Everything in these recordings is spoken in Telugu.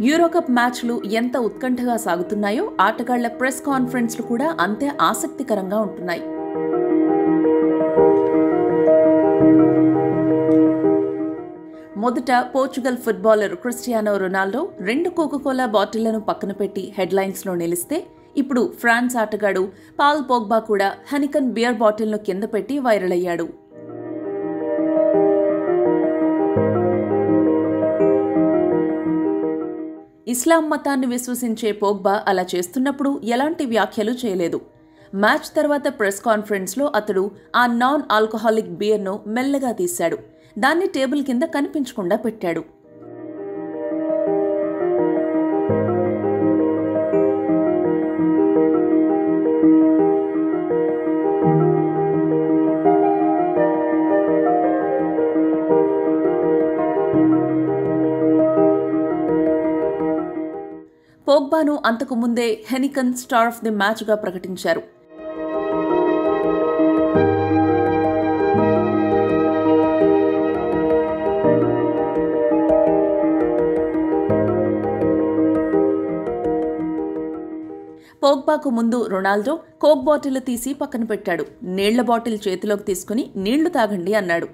యూరోకప్ మ్యాచ్లు ఎంత ఉత్కంఠగా సాగుతున్నాయో ఆటగాళ్ల ప్రెస్ కాన్ఫరెన్స్లు కూడా అంతే ఆసక్తికరంగా ఉంటున్నాయి మొదట పోర్చుగల్ ఫుట్బాలర్ క్రిస్టియానో రొనాల్డో రెండు కోకోకోలా బాటిళ్లను పక్కన పెట్టి హెడ్లైన్స్లో నిలిస్తే ఇప్పుడు ఫ్రాన్స్ ఆటగాడు పాల్ పోగ్బా కూడా హనికన్ బియర్ బాటిల్ను కింద పెట్టి వైరల్ అయ్యాడు ఇస్లాం మతాన్ని విశ్వసించే పోగ్బా అలా చేస్తున్నప్పుడు ఎలాంటి వ్యాఖ్యలు చేయలేదు మ్యాచ్ తర్వాత ప్రెస్ కాన్ఫరెన్స్లో అతడు ఆ నాన్ ఆల్కహాలిక్ బియర్ను మెల్లగా తీశాడు దాన్ని టేబుల్ కింద కనిపించకుండా పెట్టాడు పోగ్బాను అంతకు ముందే హెనికన్ స్టార్ ఆఫ్ ది మ్యాచ్గా ప్రకటించారు పోగ్బాకు ముందు రొనాల్డో కోక్ బాటిల్ తీసి పక్కన పెట్టాడు నీళ్ల బాటిల్ చేతిలోకి తీసుకుని నీళ్లు తాగండి అన్నాడు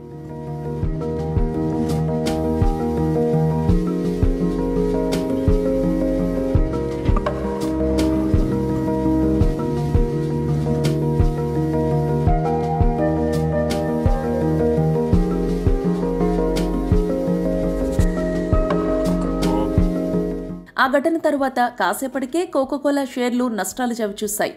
ఆ ఘటన తరువాత కాసేపటికే కోకోకోలా షేర్లు నష్టాలు చవిచూశాయి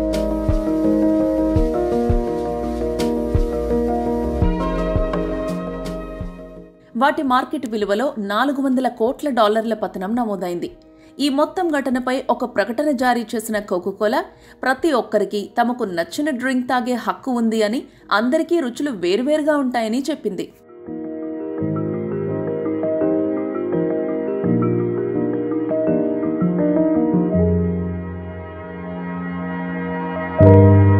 వాటి మార్కెట్ విలువలో నాలుగు వందల కోట్ల డాలర్ల పతనం నమోదైంది ఈ మొత్తం ఘటనపై ఒక ప్రకటన జారీ చేసిన కోకోకోలా ప్రతి ఒక్కరికి తమకు నచ్చిన డ్రింక్ తాగే హక్కు ఉంది అని అందరికీ రుచులు వేరువేరుగా ఉంటాయని చెప్పింది thank you